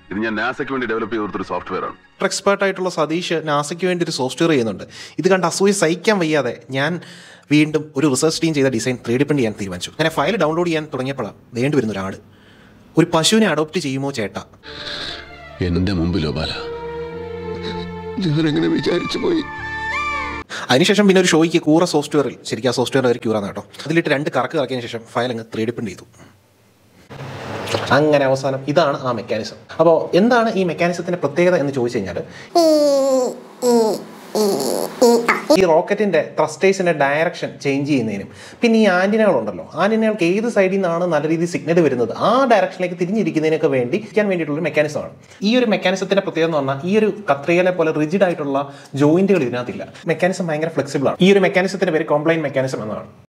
ഇത് ഞാൻ നാസയ്ക്ക് വേണ്ടി ഡെവലപ്പ് ചെയ്ത കൊടുത്തൊരു സോഫ്റ്റ്വെയർ ആണ് എക്സ്പേർട്ട് ആയിട്ടുള്ള സതീഷ് നാസയ്ക്ക് വേണ്ടി ഒരു സോഫ്റ്റ്വെയർ ചെയ്യുന്നുണ്ട് ഇത് കണ്ട് അസൂയ സഹിക്കാൻ വയ്യാതെ ഞാൻ വീണ്ടും ഒരു റിസർച്ച് ടീം ചെയ്ത ഡിസൈൻ ത്രീ ഡി പ്രിന്റ് ചെയ്യാൻ തീരുമാനിച്ചു അങ്ങനെ ഫയൽ ഡൗൺലോഡ് ചെയ്യാൻ തുടങ്ങിയപ്പോഴാണ് വേണ്ടി വരുന്ന ഒരാട് ഒരു പശുവിനെ അഡോപ്റ്റ് ചെയ്യുമോ ചേട്ടാ എന്റെ മുമ്പിലോ ബാല ഞാനങ്ങനെ വിചാരിച്ചു പോയി അതിനുശേഷം പിന്നെ ഒരു ഷോയ്ക്ക് കൂറ സോഫ്റ്റ്വെയറിൽ ശരിക്കും ആ സോഫ്റ്റ്വെയർ അവർ ക്യൂറാന്ന് കേട്ടോ അതിലിട്ട് രണ്ട് കറക്ക് കറക്കിയതിന് ശേഷം ഫയൽ അങ്ങ് ത്രീ ഡി പ്രിന്റ് ചെയ്തു അങ്ങനെ അവസാനം ഇതാണ് ആ മെക്കാനിസം അപ്പോൾ എന്താണ് ഈ മെക്കാനിസത്തിന്റെ പ്രത്യേകത എന്ന് ചോദിച്ചു കഴിഞ്ഞാൽ ഈ റോക്കറ്റിന്റെ ത്രസ്റ്റേഴ്സിന്റെ ഡയറക്ഷൻ ചേഞ്ച് ചെയ്യുന്നതിനും പിന്നെ ഈ ആന്റിനകളുണ്ടല്ലോ ആന്റിനകൾക്ക് ഏത് സൈഡിൽ നിന്നാണ് നല്ല രീതിയിൽ സിഗ്നൽ വരുന്നത് ആ ഡയറക്ഷനിലേക്ക് തിരിഞ്ഞിരിക്കുന്നതിനൊക്കെ വേണ്ടി ഇരിക്കാൻ വേണ്ടിയിട്ടുള്ള ഒരു മെക്കാനിസമാണ് ഈ ഒരു മെക്കാനിസത്തിന്റെ പ്രത്യേകത എന്ന് പറഞ്ഞാൽ ഈ ഒരു കത്രികയിലെ പോലെ റിജിഡ് ആയിട്ടുള്ള ജോയിന്റുകൾ ഇതിനകത്തില്ല മെക്കാനിസം ഭയങ്കര ഫ്ലെക്സിബിൾ ആണ് ഈ ഒരു മെക്കാനിസത്തിന്റെ പേര് കോംപ്ലൈൻ മെക്കാനിസം എന്നാണ്